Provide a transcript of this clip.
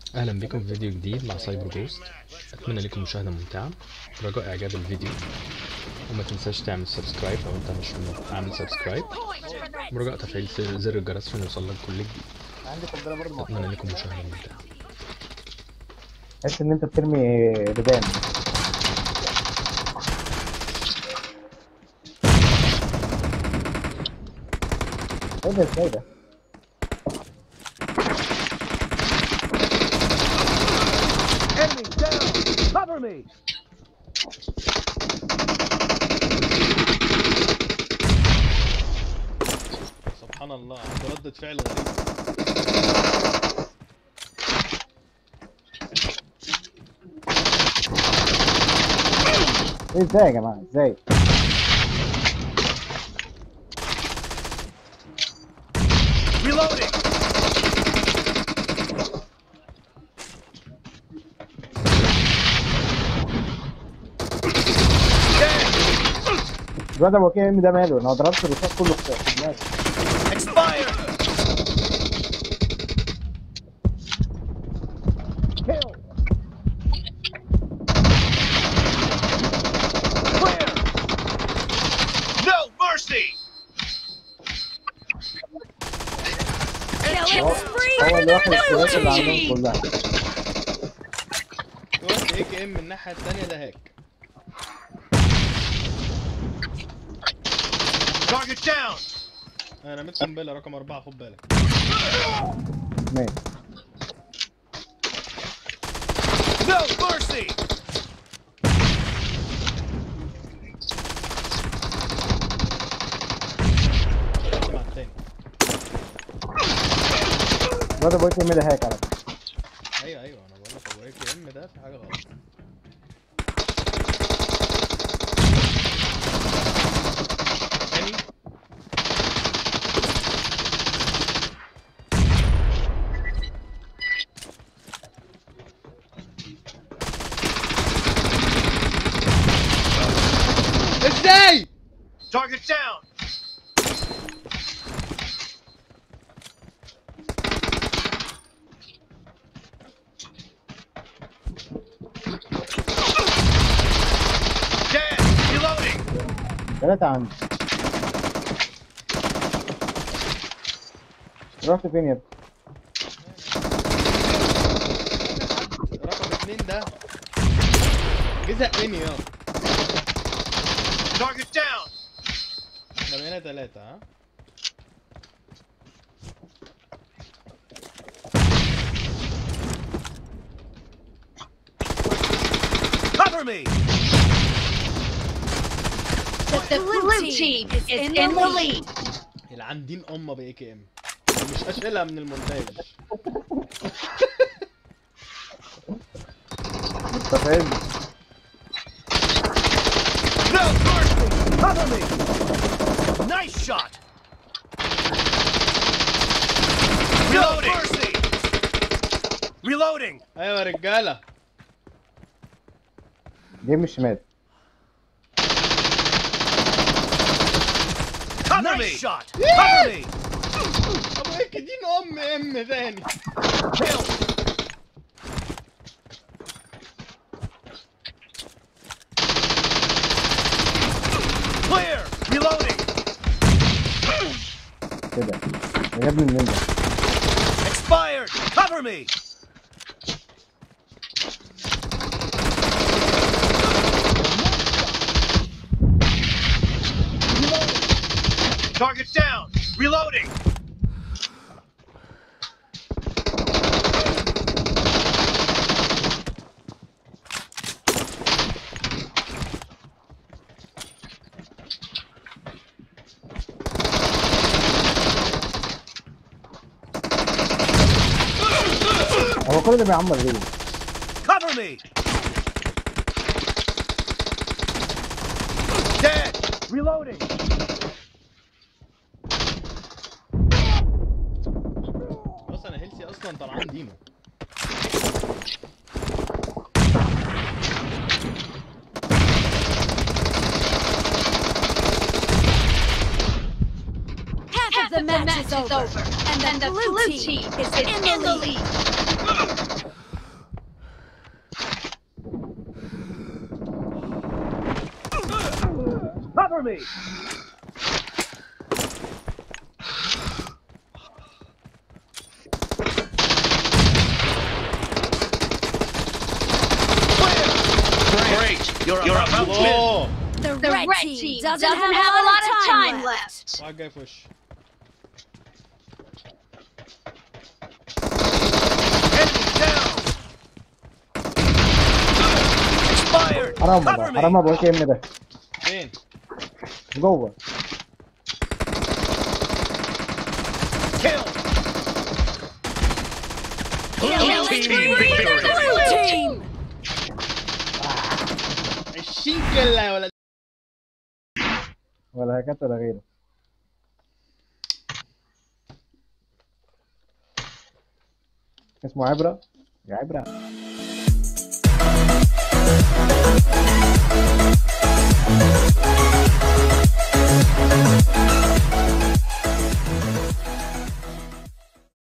اهلا بكم في فيديو جديد مع سايبر جوست اتمنى لكم مشاهده ممتعه رجاء اعجاب الفيديو وما تنساش تعمل سبسكرايب لو انت مش عامل سبسكرايب ورجاء تفعيل زر زر الجرس عشان يوصلك كل جديد عندي قنبله برضه اتمنى لكم مشاهده ممتعه تحس ان انت بترمي ربان ايه ده ازاي ده؟ Enemy down! Cover me! سبحان الله عنده ردة فعل غريبة ايه ازاي يا جماعه ازاي؟ Reloading! الواد ابو كي ام ده ماله؟ انا ضربت الرصاص كله في في دماغي Expired! Kill! Clear! No mercy! Killing spree هو for اللي the واخد blue الكرات اللي عندهم team! كلها في واحد اي كي ام من الناحية التانية ده هاك Target down! انا رميت قنبلة رقم أربعة خد بالك ماشي No mercy! رحت مع التاني الواد ابو كي ام ده هاك على فكره ايوه ايوه انا بقول لك هو اي كي ام ده في حاجة غلط تاني ازاي؟ Target down! Dead! Reloading! ثلاثة عندي رحت فين يا ابني؟ رقم اتنين ده جه زقني يا Target down! احنا بقينا تلاتة ها Cover me! The blue team is in the lead. يلعن دين امه باي كي ام مش هشيلها من المونتاج انت فاهم؟ No mercy! Cover me! Nice shot! Reloading! No mercy! Reloading! ايوه يا رجاله جاي من الشمال Cover me! shot! Cover me! ابو هيك دين ام ام ثاني Kill! Clear! Reloading! كده جابني منين ده؟ Expired! Cover me! Target down! Reloading! هو كل ده بيعمر ليه؟ Cover me! Dead! Reloading! بص انا هيلسي اصلا طلعان ديمو Half of the match is over, and then the blue team is in the lead. Cover me! Great! You're, about to win! اوه The, The red, red team team doesn't, doesn't have, a lot of time left. واحد جاي يفش Enemy down! Expired! حرام Cover والله me! حرام ابو كام ده فين؟ جوه Kill! Killing spree for the blue team. 20 كله يا ولد ولا هكات ولا غيره اسمه عبرة يا عبرة